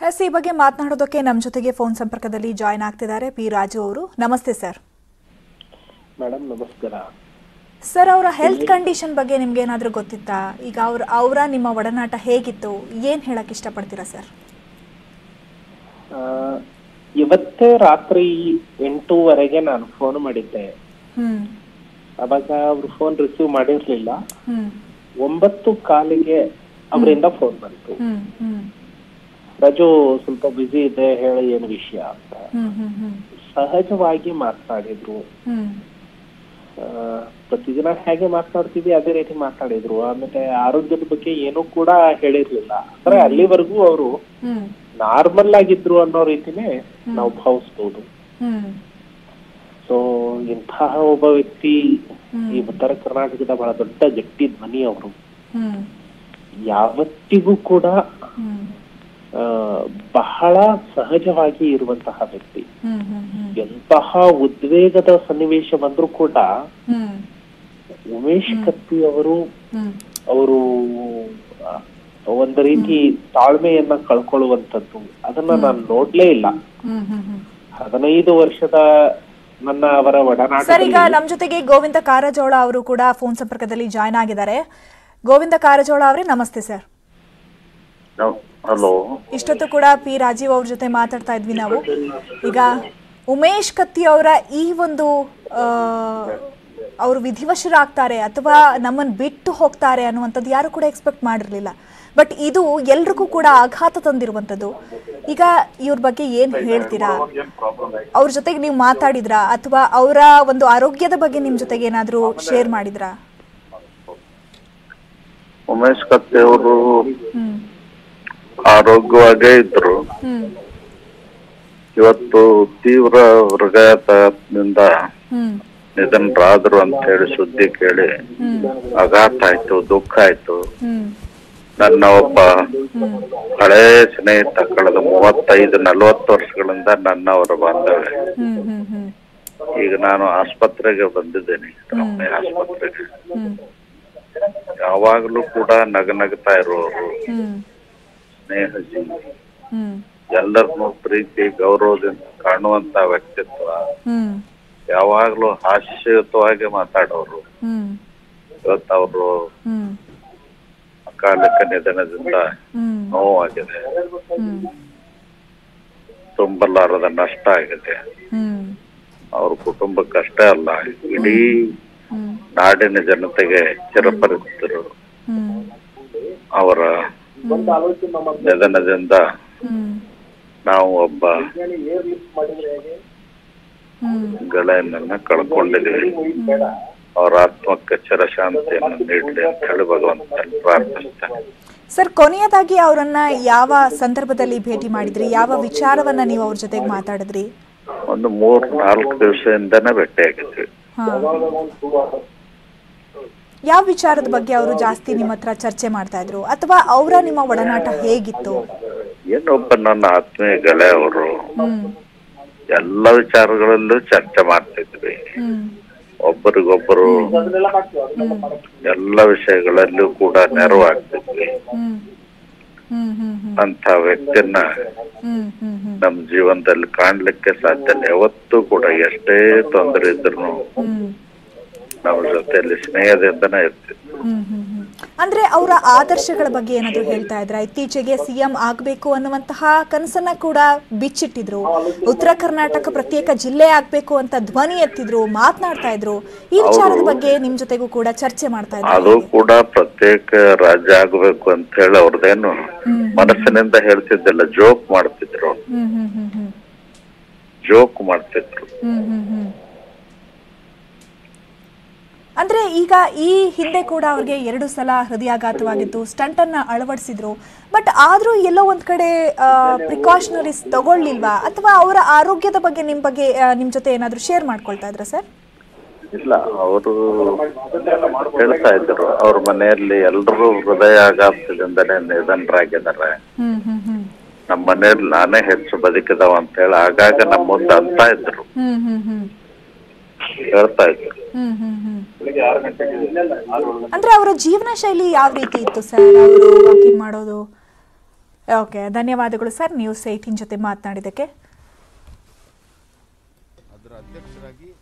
S ಈ ಬಗ್ಗೆ ಮಾತನಾಡೋದಕ್ಕೆ ನಮ್ಮ ಜೊತೆಗೆ ಫೋನ್ ಸಂಪರ್ಕದಲ್ಲಿ ಜಾಯ್ನ್ ಆಗ್ತಿದ್ದಾರೆ ಪಿ ರಾಜು ಅವರು ನಮಸ್ತೆ ಸರ್ ಮೇಡಮ್ ನಮಸ್ಕಾರ ಸರ್ ಅವರ ಹೆಲ್ತ್ ಕಂಡೀಷನ್ ಬಗ್ಗೆ ನಿಮ್ಗೆ ಏನಾದರೂ ಗೊತ್ತಿತ್ತಾ ಈಗ ಅವ್ರ ಅವರ ನಿಮ್ಮ ಒಡನಾಟ ಹೇಗಿತ್ತು ಏನು ಹೇಳಕ್ ಇಷ್ಟಪಡ್ತೀರಾ ಸರ್ ಆ, ಇವತ್ತೇ ರಾತ್ರಿ ಎಂಟೂವರೆಗೆ ನಾನು ಫೋನ್ ಮಾಡಿದ್ದೆ ಹ್ಮ್ ಅವಾಗ ಅವ್ರು ಫೋನ್ ರಿಸೀವ್ ಮಾಡಿರ್ಲಿಲ್ಲ ಹ್ಮ್ ಒಂಬತ್ತು ಕಾಲಿಗೆ ಅವರಿಂದ ಫೋನ್ ಬಂತು ಹ್ಮ್ ಹ್ಮ್ ರಜು ಸ್ವಲ್ಪ ಬ್ಯುಸಿ ಇದೆ ಹೇಳಿ ಏನು ವಿಷಯ ಅಂತ ಹ್ಮ್ ಹ್ಮ್ ಹ್ಮ್ ಸಹಜವಾಗಿ ಮಾತನಾಡಿದ್ರು ಹ್ಮ್ ಆ, ಪ್ರತಿದಿನ ಹೇಗೆ ಮಾತನಾಡ್ತೀವಿ ಅದೇ ರೀತಿ ಮಾತಾಡಿದ್ರು ಆಮೇಲೆ ಆರೋಗ್ಯದ ಬಗ್ಗೆ ಏನೂ ಕೂಡ ಹೇಳಿರ್ಲಿಲ್ಲ ಅಂದ್ರೆ ಅಲ್ಲಿವರೆಗೂ ಅವರು ಹ್ಮ್ ನಾರ್ಮಲ್ ಆಗಿದ್ರು ಅನ್ನೋ ರೀತಿನೇ ನಾವು ಭಾವಿಸ್ಬೋದು ಹ್ಮ್ ಸೊ ಇಂತಹ ಒಬ್ಬ ವ್ಯಕ್ತಿ ಹ್ಮ್. ಈ ಉತ್ತರ ಕರ್ನಾಟಕದ ಬಹಳ ದೊಡ್ಡ ಗಟ್ಟಿ ಧ್ವನಿ ಅವರು ಹ್ಮ್ ಯಾವತ್ತಿಗೂ ಕೂಡ ಹ್ಮ್ ಆ, ಬಹಳ ಸಹಜವಾಗಿ ಇರುವಂತಹ ವ್ಯಕ್ತಿ ಹ್ಮ್ ಹ್ಮ್ ಹ್ಮ್ ಎಂತಹ ಉದ್ವೇಗದ ಸನ್ನಿವೇಶ ಬಂದ್ರೂ ಕೂಡ ಹ್ಮ್ ಉಮೇಶ್ ಕತ್ತಿ ಅವರು ಹ್ಮ್ ಅವರು ಆ, ಒಂದು ರೀತಿ ತಾಳ್ಮೆಯನ್ನ ಕಳ್ಕೊಳ್ಳುವಂಥದ್ದು ಅದನ್ನ ನಾನು ನೋಡ್ಲೇ ಇಲ್ಲ ಹ್ಮ್ ಹ್ಮ್ ಹ್ಮ್ ಹದಿನೈದು ವರ್ಷದ ನನ್ನ ಅವರ ಒಡನಾಟ ಸರ್ ಈಗ ನಮ್ಮ ಜೊತೆಗೆ ಗೋವಿಂದ ಕಾರಜೋಳ ಅವರು ಕೂಡ ಫೋನ್ ಸಂಪರ್ಕದಲ್ಲಿ ಜಾಯ್ನ್ ಆಗಿದ್ದಾರೆ ಗೋವಿಂದ ಕಾರಜೋಳ ಅವರೇ ನಮಸ್ತೆ ಸರ್ ಹಲೋ ಇಷ್ಟೊತ್ತು ಕೂಡ ಪಿ ರಾಜೀವ್ ಅವ್ರ ಜೊತೆ ಮಾತಾಡ್ತಾ ಇದ್ವಿ ನಾವು ಈಗ ಉಮೇಶ್ ಕತ್ತಿ ಅವರ ಈ ಒಂದು ಆ, ಅವರು ವಿಧಿವಶರಾಗ್ತಾರೆ ಅಥವಾ ನಮ್ಮನ್ನು ಬಿಟ್ಟು ಹೋಗ್ತಾರೆ ಅನ್ನುವಂಥದ್ದು ಯಾರು ಕೂಡ ಎಕ್ಸ್ಪೆಕ್ಟ್ ಮಾಡಿರಲಿಲ್ಲ ಬಟ್ ಇದು ಎಲ್ರಿಗೂ ಕೂಡ ಆಘಾತ ತಂದಿರುವಂಥದ್ದು ಈಗ ಇವ್ರ ಬಗ್ಗೆ ಏನು ಹೇಳ್ತೀರಾ ಅವ್ರ ಜೊತೆಗೆ ನೀವು ಮಾತಾಡಿದ್ರಾ ಅಥವಾ ಅವರ ಒಂದು ಆರೋಗ್ಯದ ಬಗ್ಗೆ ನಿಮ್ಮ ಜೊತೆಗೆ ಏನಾದರೂ ಶೇರ್ ಮಾಡಿದ್ರಾ ಉಮೇಶ್ ಕತ್ತಿ ಅವರು ಹ್ಮ್ ಆರೋಗ್ಯವಾಗೇ ಇದ್ರು ಹ್ಮ್ ಇವತ್ತು ತೀವ್ರ ಹೃದಯಾಘಾತದಿಂದ ಹ್ಮ್ ನಿಧನರಾದ್ರು ಅಂತ ಹೇಳಿ ಸುದ್ದಿ ಕೇಳಿ ಹ್ಮ್ ಆಘಾತ ಆಯ್ತು ದುಃಖ ಆಯ್ತು ಹ್ಮ್ ನನ್ನ ಒಬ್ಬ ಹಳೇ ಸ್ನೇಹಿತ ಕಳೆದ ಮೂವತ್ತೈದು ನಲವತ್ತು ವರ್ಷಗಳಿಂದ ನನ್ನ ಅವರ ಬಾಂಧವ್ಯ ಹ್ಮ್ ಹ್ಮ್ ಹ್ಮ್ ಈಗ ನಾನು ಆಸ್ಪತ್ರೆಗೆ ಬಂದಿದ್ದೇನೆ ರಮಣಿ ಆಸ್ಪತ್ರೆಗೆ ಹ್ಮ್ ಯಾವಾಗಲೂ ಕೂಡ ನಗನಗ್ತಾ ಇರುವವರು ಹ್ಮ್ ಸ್ನೇಹ ಜೀವಿ ಹ್ಮ್ ಎಲ್ಲರನ್ನೂ ಪ್ರೀತಿ ಗೌರವದಿಂದ ಕಾಣುವಂತ ವ್ಯಕ್ತಿತ್ವ ಹ್ಮ್ ಯಾವಾಗ್ಲೂ ಹಾಸ್ಯಯುತವಾಗಿ ಮಾತಾಡೋರು ಹ್ಮ್ ಇವತ್ತು ಅವರು ಹ್ಮ್ ಅಕಾಲಿಕ ನಿಧನದಿಂದ ಹ್ಮ್ ನೋವಾಗಿದೆ ಹ್ಮ್ ತುಂಬಲಾರದ ನಷ್ಟ ಆಗಿದೆ ಹ್ಮ್ ಅವ್ರ ಕುಟುಂಬಕ್ಕಷ್ಟೇ ಅಲ್ಲ ಇಡೀ ಹ್ಮ್ ನಾಡಿನ ಜನತೆಗೆ ಚಿರಪರಿಚಿತರು ಹ್ಮ್ ಅವರ ನಿಧನದಿಂದ ಹ್ಮ್ ನಾವು ಒಬ್ಬ ಹ್ಮ್ ಗೆಳೆಯನನ್ನ ಕಳ್ಕೊಂಡಿದ್ದೀವಿ ಅವರ ಆತ್ಮಕ್ಕೆ ಚಿರಶಾಂತಿಯನ್ನು ನೀಡಲಿ ಅಂತ ಹೇಳಿ ಭಗವಂತನ ಪ್ರಾರ್ಥಿಸ್ತೇನೆ ಸರ್ ಕೊನೆಯದಾಗಿ ಅವರನ್ನ ಯಾವ ಸಂದರ್ಭದಲ್ಲಿ ಭೇಟಿ ಮಾಡಿದ್ರಿ ಯಾವ ವಿಚಾರವನ್ನ ನೀವು ಅವ್ರ ಜೊತೆಗೆ ಮಾತಾಡಿದ್ರಿ ಒಂದು ಮೂರ್ ನಾಲ್ಕು ದಿವಸದಿಂದನೇ ಭೇಟಿಯಾಗಿದ್ವಿ ಹಾ ಯಾವ ವಿಚಾರದ ಬಗ್ಗೆ ಅವರು ಜಾಸ್ತಿ ನಿಮ್ಮ ಹತ್ರ ಚರ್ಚೆ ಮಾಡ್ತಾ ಇದ್ರು ಅಥವಾ ಅವರ ನಿಮ್ಮ ಒಡನಾಟ ಹೇಗಿತ್ತು ಏನೊಬ್ಬ ನನ್ನ ಆತ್ಮೀಯ ಗೆಳೆಯ ಅವರು ಹ್ಮ್ ಎಲ್ಲ ವಿಚಾರಗಳಲ್ಲೂ ಚರ್ಚೆ ಮಾಡ್ತಿದ್ವಿ ಹ್ಮ್ ಒಬ್ಬರಿಗೊಬ್ಬರು ಎಲ್ಲ ವಿಷಯಗಳಲ್ಲೂ ಕೂಡ ನೆರವಾಗ್ತಿದ್ವಿ ಹ್ಮ್ ಹ್ಮ್ ಹ್ಮ್ ಹ್ಮ್ ಅಂತ ವ್ಯಕ್ತಿನ ಹ್ಮ್ ಹ್ಮ್ ಹ್ಮ್ ನಮ್ಮ ಜೀವನದಲ್ಲಿ ಕಾಣ್ಲಿಕ್ಕೆ ಸಾಧ್ಯ ಇಲ್ಲ ಯಾವತ್ತೂ ಕೂಡ ಎಷ್ಟೇ ತೊಂದರೆ ಇದ್ರು ಹ್ಮ್ ನಮ್ಮ ಜೊತೆಯಲ್ಲಿ ಸ್ನೇಹದಿಂದನೇ ಇರ್ತಿದ್ವಿ ಹ್ಮ್ ಹ್ಮ್ ಹ್ಮ್ ಅಂದ್ರೆ ಅವರ ಆದರ್ಶಗಳ ಬಗ್ಗೆ ಏನಾದ್ರು ಹೇಳ್ತಾ ಇದ್ರ ಇತ್ತೀಚೆಗೆ ಸಿಎಂ ಆಗ್ಬೇಕು ಅನ್ನುವಂತಹ ಕನಸನ್ನ ಕೂಡ ಬಿಚ್ಚಿಟ್ಟಿದ್ರು ಉತ್ತರ ಕರ್ನಾಟಕ ಪ್ರತ್ಯೇಕ ಜಿಲ್ಲೆ ಆಗ್ಬೇಕು ಅಂತ ಧ್ವನಿ ಎತ್ತಿದ್ರು ಮಾತನಾಡ್ತಾ ಇದ್ರು ಈ ವಿಚಾರದ ಬಗ್ಗೆ ನಿಮ್ ಜೊತೆಗೂ ಕೂಡ ಚರ್ಚೆ ಮಾಡ್ತಾ ಅದು ಇದ್ರು ಕೂಡ ಪ್ರತ್ಯೇಕ ರಾಜ್ಯ ಆಗಬೇಕು ಅಂತ ಹೇಳಿ ಅವ್ರದ್ದೇನು ಮನಸ್ಸಿನಿಂದ ಹೇಳ್ತಿದ್ದಿಲ್ಲ ಜೋಕ್ ಮಾಡ್ತಿದ್ರು ಹ್ಮ್ ಹ್ಮ್ ಹ್ಮ್ ಹ್ಮ್ ಜೋಕ್ ಮಾಡ್ತಿದ್ರು ಹ್ಮ್ ಹ್ಮ್ ಹ್ಮ್ ಅಂದ್ರೆ ಈಗ ಈ ಹಿಂದೆ ಕೂಡ ಅವ್ರಿಗೆ ಎರಡು ಸಲ ಹೃದಯಾಘಾತವಾಗಿತ್ತು ಸ್ಟಂಟ್ ಅನ್ನ ಅಳವಡಿಸಿದ್ರು ಬಟ್ ಆದ್ರೂ ಎಲ್ಲೋ ಒಂದ್ ಕಡೆ ಪ್ರಿಕಾಷನರೀಸ್ ತಗೊಳ್ಳಿಲ್ವಾ ಅಥವಾ ಅವರ ಆರೋಗ್ಯದ ಬಗ್ಗೆ ನಿಮ್ ಬಗ್ಗೆ ಆ, ನಿಮ್ ಜೊತೆ ಏನಾದ್ರು ಶೇರ್ ಮಾಡ್ಕೊಳ್ತಾ ಇದ್ರ ಸರ್ ಇಲ್ಲ ಅವರು ಹೇಳ್ತಾ ಇದ್ರು ಅವ್ರ ಮನೆಯಲ್ಲಿ ಎಲ್ರೂ ಹೃದಯ ಆಘಾತದಿಂದನೇ ನಿಧನರಾಗಿದ್ದಾರೆ ಹ್ಮ್ ಹ್ಮ್ ಹ್ಮ್ ನಮ್ಮ ಮನೆಯಲ್ಲಿ ನಾನೇ ಹೆಚ್ಚು ಬದುಕಿದವ ಅಂತ ಹೇಳಿ ಆಗಾಗ ನಮ್ಮ ಮುಂದೆ ಅಂತ ಇದ್ರು ಹ್ಮ್ ಹ್ಮ್ ಹ್ಮ್ ಹೇಳ್ತಾ ಇದ್ರು ಹ್ಮ್ ಹ್ಮ್ ಹ್ಮ್ ಅಂದ್ರೆ ಅವರ ಜೀವನ ಶೈಲಿ ಯಾವ ರೀತಿ ಇತ್ತು ಸರ್ ಅವರು ವಾಕಿಂಗ್ ಮಾಡೋದು ಓಕೆ ಧನ್ಯವಾದಗಳು ಸರ್ ನ್ಯೂಸ್ ಏಯ್ಟೀನ್ ಜೊತೆ ಮಾತನಾಡಿದ್ದಕ್ಕೆ ಅದರ ಅಧ್ಯಕ್ಷರಾಗಿ